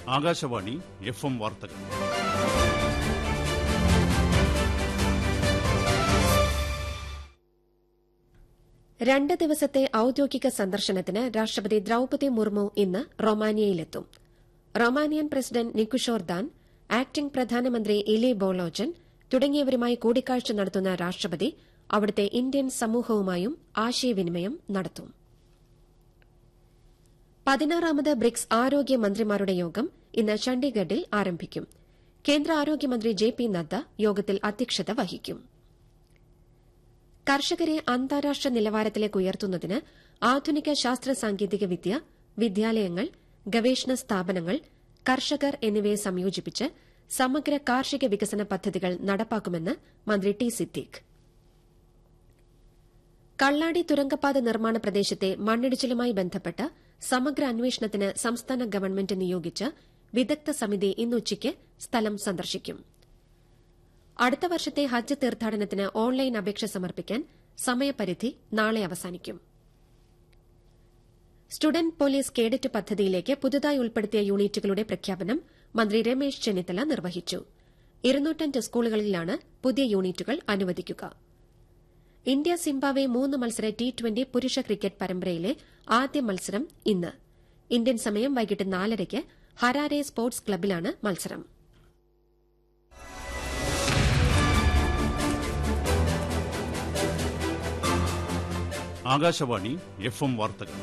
Akashvani F M വാർത്തകൾ രണ്ട് ദിവസത്തെ ഔദ്യോഗിക സന്ദർശനത്തിന് രാഷ്ട്രപതി ദ്രൌപതി മുർമു ഇന്ന് റൊമാനിയയിലെത്തും Romanian president Nicusor Dan acting പ്രധാനമന്ത്രി ഇലി ബോളോജൻ തുടങ്ങിയവരുമായി കൂടിക്കാഴ്ച നടത്തുന്ന രാഷ്ട്രപതി അവിടുത്തെ ഇന്ത്യൻ സമൂഹവുമായും ആശയവിനിമയം നടത്തും പതിനാറാമത് ബ്രിക്സ് ആരോഗ്യ മന്ത്രിമാരുടെ യോഗം ഇന്ന് ചണ്ഡീഗഡിൽ ആരംഭിക്കും കേന്ദ്ര ആരോഗ്യമന്ത്രി ജെ പി നദ്ദ യോഗത്തിൽ അധ്യക്ഷത വഹിക്കും കർഷകരെ അന്താരാഷ്ട്ര നിലവാരത്തിലേക്ക് ഉയർത്തുന്നതിന് ആധുനിക ശാസ്ത്ര സാങ്കേതിക വിദ്യ വിദ്യാലയങ്ങൾ ഗവേഷണ സ്ഥാപനങ്ങൾ കർഷകർ എന്നിവയെ സംയോജിപ്പിച്ച് സമഗ്ര കാർഷിക വികസന പദ്ധതികൾ നടപ്പാക്കുമെന്ന് മന്ത്രി ടി സിദ്ദീഖ് കള്ളാടി തുരങ്കപാത നിർമ്മാണ പ്രദേശത്തെ മണ്ണിടിച്ചിലുമായി ബന്ധപ്പെട്ട സമഗ്ര അന്വേഷണത്തിന് സംസ്ഥാന ഗവൺമെന്റ് നിയോഗിച്ച വിദഗ്ധ സമിതി ഇന്നുച്ചയ്ക്ക് സ്ഥലം സന്ദർശിക്കും അടുത്ത വർഷത്തെ ഹജ്ജ് തീർത്ഥാടനത്തിന് ഓൺലൈൻ അപേക്ഷ സമർപ്പിക്കാൻ സമയപരിധി നാളെ അവസാനിക്കും സ്റ്റുഡന്റ് പോലീസ് കേഡറ്റ് പദ്ധതിയിലേക്ക് പുതുതായി ഉൾപ്പെടുത്തിയ യൂണിറ്റുകളുടെ പ്രഖ്യാപനം മന്ത്രി രമേശ് ചെന്നിത്തല നിർവഹിച്ചു ഇരുന്നൂറ്റഞ്ച് സ്കൂളുകളിലാണ് പുതിയ യൂണിറ്റുകൾ അനുവദിക്കുക ഇന്ത്യ സിംബാബ്വെ മൂന്ന് മത്സര ടി ട്വന്റി പുരുഷ ക്രിക്കറ്റ് പരമ്പരയിലെ ആദ്യ മത്സരം ഇന്ന് ഇന്ത്യൻ സമയം വൈകിട്ട് നാലരയ്ക്ക് ഹരാരെ സ്പോർട്സ് ക്ലബിലാണ് മത്സരം ആകാശവാണി എഫ് എം വാർത്തകൾ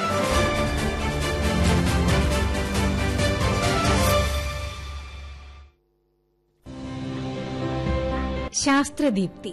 ശാസ്ത്രദീപ്തി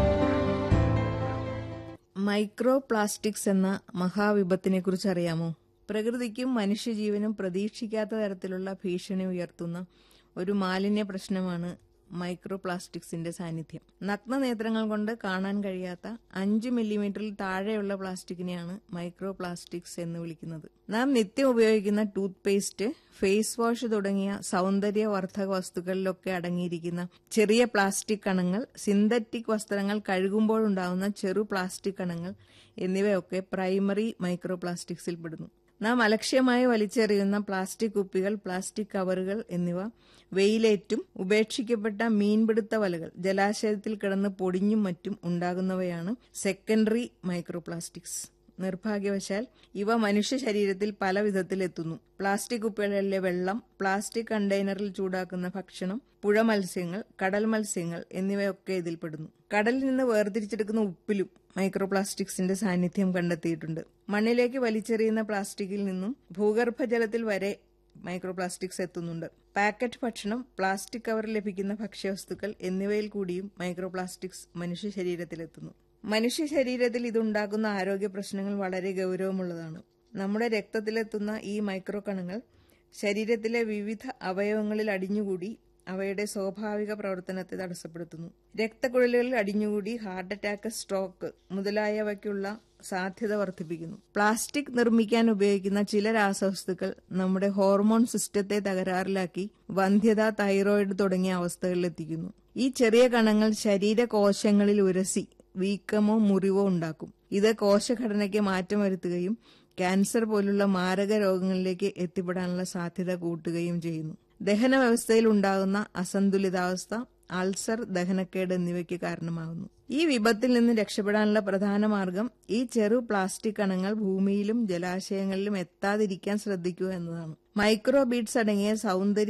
മൈക്രോ പ്ലാസ്റ്റിക്സ് എന്ന മഹാവിപത്തിനെക്കുറിച്ച് അറിയാമോ പ്രകൃതിക്കും മനുഷ്യജീവനും പ്രതീക്ഷിക്കാത്ത തരത്തിലുള്ള ഭീഷണി ഉയർത്തുന്ന ഒരു മാലിന്യ പ്രശ്നമാണ് മൈക്രോ പ്ലാസ്റ്റിക്സിന്റെ സാന്നിധ്യം നഗ്നനേത്രങ്ങൾ കൊണ്ട് കാണാൻ കഴിയാത്ത അഞ്ച് മില്ലിമീറ്ററിൽ താഴെയുള്ള പ്ലാസ്റ്റിക്കിനെയാണ് മൈക്രോ പ്ലാസ്റ്റിക്സ് എന്ന് വിളിക്കുന്നത് നാം നിത്യം ഉപയോഗിക്കുന്ന ടൂത്ത് പേസ്റ്റ് ഫേസ് വാഷ് തുടങ്ങിയ സൗന്ദര്യവർദ്ധക വസ്തുക്കളിലൊക്കെ അടങ്ങിയിരിക്കുന്ന ചെറിയ പ്ലാസ്റ്റിക് കണങ്ങൾ സിന്തറ്റിക് വസ്ത്രങ്ങൾ കഴുകുമ്പോഴുണ്ടാകുന്ന ചെറു പ്ലാസ്റ്റിക് കണങ്ങൾ എന്നിവയൊക്കെ പ്രൈമറി മൈക്രോ പ്ലാസ്റ്റിക്സിൽ പെടുന്നു നാം അലക്ഷ്യമായി വലിച്ചെറിയുന്ന പ്ലാസ്റ്റിക് കുപ്പികൾ പ്ലാസ്റ്റിക് കവറുകൾ എന്നിവ വെയിലേറ്റും ഉപേക്ഷിക്കപ്പെട്ട മീൻപിടുത്ത വലകൾ ജലാശയത്തിൽ കിടന്ന് പൊടിഞ്ഞും മറ്റും ഉണ്ടാകുന്നവയാണ് സെക്കൻഡറി മൈക്രോ പ്ലാസ്റ്റിക്സ് നിർഭാഗ്യവശാൽ ഇവ മനുഷ്യ ശരീരത്തിൽ പല വിധത്തിലെത്തുന്നു പ്ലാസ്റ്റിക് കുപ്പികളിലെ വെള്ളം പ്ലാസ്റ്റിക് കണ്ടെയ്നറിൽ ചൂടാക്കുന്ന ഭക്ഷണം പുഴ മത്സ്യങ്ങൾ കടൽ മത്സ്യങ്ങൾ എന്നിവയൊക്കെ ഇതിൽപ്പെടുന്നു കടലിൽ നിന്ന് വേർതിരിച്ചെടുക്കുന്ന ഉപ്പിലും മൈക്രോ പ്ലാസ്റ്റിക്സിന്റെ സാന്നിധ്യം കണ്ടെത്തിയിട്ടുണ്ട് മണ്ണിലേക്ക് വലിച്ചെറിയുന്ന പ്ലാസ്റ്റിക്കിൽ നിന്നും ഭൂഗർഭജലത്തിൽ വരെ മൈക്രോ പ്ലാസ്റ്റിക്സ് എത്തുന്നുണ്ട് പാക്കറ്റ് ഭക്ഷണം പ്ലാസ്റ്റിക് കവറിൽ ലഭിക്കുന്ന ഭക്ഷ്യവസ്തുക്കൾ എന്നിവയിൽ കൂടിയും മൈക്രോ പ്ലാസ്റ്റിക്സ് മനുഷ്യ ശരീരത്തിലെത്തുന്നു മനുഷ്യ ശരീരത്തിൽ ഇതുണ്ടാക്കുന്ന ആരോഗ്യ പ്രശ്നങ്ങൾ വളരെ ഗൗരവമുള്ളതാണ് നമ്മുടെ രക്തത്തിലെത്തുന്ന ഈ മൈക്രോ കണങ്ങൾ ശരീരത്തിലെ വിവിധ അവയവങ്ങളിൽ അടിഞ്ഞുകൂടി അവയുടെ സ്വാഭാവിക പ്രവർത്തനത്തെ തടസ്സപ്പെടുത്തുന്നു രക്തക്കുഴലുകളിൽ അടിഞ്ഞുകൂടി ഹാർട്ട് അറ്റാക്ക് സ്ട്രോക്ക് മുതലായവയ്ക്കുള്ള സാധ്യത വർദ്ധിപ്പിക്കുന്നു പ്ലാസ്റ്റിക് നിർമ്മിക്കാൻ ഉപയോഗിക്കുന്ന ചില രാസവസ്തുക്കൾ നമ്മുടെ ഹോർമോൺ സിസ്റ്റത്തെ തകരാറിലാക്കി വന്ധ്യത തൈറോയിഡ് തുടങ്ങിയ അവസ്ഥകളിലെത്തിക്കുന്നു ഈ ചെറിയ കണങ്ങൾ ശരീരകോശങ്ങളിൽ ഉരസി വീക്കമോ മുറിവോ ഉണ്ടാക്കും ഇത് കോശഘടനയ്ക്ക് മാറ്റം വരുത്തുകയും ക്യാൻസർ പോലുള്ള മാരക രോഗങ്ങളിലേക്ക് എത്തിപ്പെടാനുള്ള സാധ്യത കൂട്ടുകയും ചെയ്യുന്നു ദഹന വ്യവസ്ഥയിൽ ഉണ്ടാകുന്ന അസന്തുലിതാവസ്ഥ അൾസർ ദഹനക്കേട് എന്നിവയ്ക്ക് കാരണമാകുന്നു ഈ വിപത്തിൽ നിന്ന് രക്ഷപ്പെടാനുള്ള പ്രധാന മാർഗം ഈ ചെറു പ്ലാസ്റ്റിക് കണങ്ങൾ ഭൂമിയിലും ജലാശയങ്ങളിലും എത്താതിരിക്കാൻ ശ്രദ്ധിക്കുക എന്നതാണ് മൈക്രോ ബീഡ്സ് അടങ്ങിയ സൗന്ദര്യ